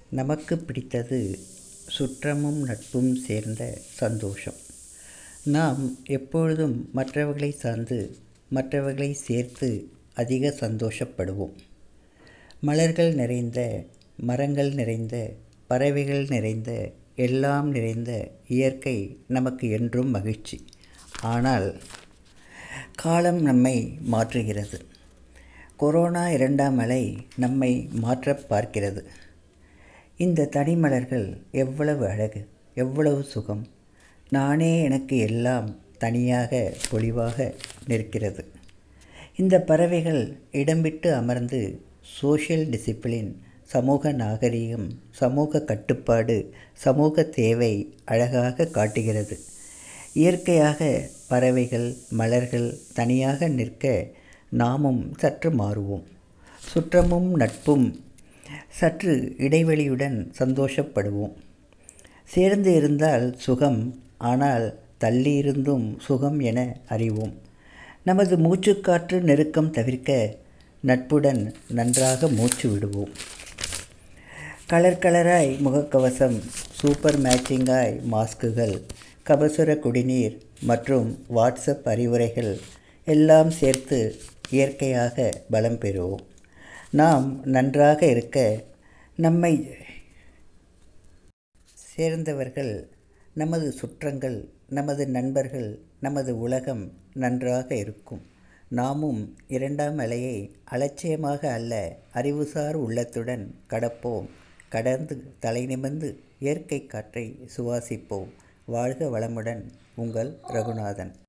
நமக்கு பிடித்தது சுற்றமும் நட்பும் சேர்ந்த சந்தோஷம் நாம் எப்பொழுதும் மற்றவர்களை சார்ந்து மற்றவர்களை சேர்த்து அதிக சந்தோஷப்படுவோம் மலர்கள் நிறைந்த மரங்கள் நிறைந்த பறவைகள் நிறைந்த எல்லாம் நிறைந்த இயற்கை நமக்கு என்றும் மகிழ்ச்சி ஆனால் காலம் நம்மை மாற்றுகிறது கொரோனா இரண்டாம் அலை நம்மை மாற்றப் பார்க்கிறது இந்த தனிமலர்கள் எவ்வளவு அழகு எவ்வளவு சுகம் நானே எனக்கு எல்லாம் தனியாக பொலிவாக நிற்கிறது இந்த பறவைகள் இடம்பிட்டு அமர்ந்து சோஷியல் டிசிப்ளின் சமூக நாகரீகம் சமூக கட்டுப்பாடு சமூக தேவை அழகாக காட்டுகிறது இயற்கையாக பறவைகள் மலர்கள் தனியாக நிற்க நாமும் சற்று மாறுவோம் சுற்றமும் நட்பும் சற்று இடைவெளியுடன் சந்தோஷப்படுவோம் சேர்ந்து இருந்தால் சுகம் ஆனால் தள்ளி இருந்தும் சுகம் என அறிவோம் நமது மூச்சுக்காற்று நெருக்கம் தவிர்க்க நட்புடன் நன்றாக மூச்சு விடுவோம் கலர் கலராய் முகக்கவசம் சூப்பர் மேட்சிங்காய் மாஸ்குகள் கபசுர குடிநீர் மற்றும் வாட்ஸ்அப் அறிவுரைகள் எல்லாம் சேர்த்து இயற்கையாக பலம் பெறுவோம் நாம் நன்றாக இருக்க நம்மை சேர்ந்தவர்கள் நமது சுற்றங்கள் நமது நண்பர்கள் நமது உலகம் நன்றாக இருக்கும் நாமும் இரண்டாம் அலையை அலட்சியமாக அல்ல அறிவுசார் உள்ளத்துடன் கடப்போம் கடந்து தலை நிமிர்ந்து இயற்கை காற்றை சுவாசிப்போம் வாழ்க வளமுடன் உங்கள் ரகுநாதன்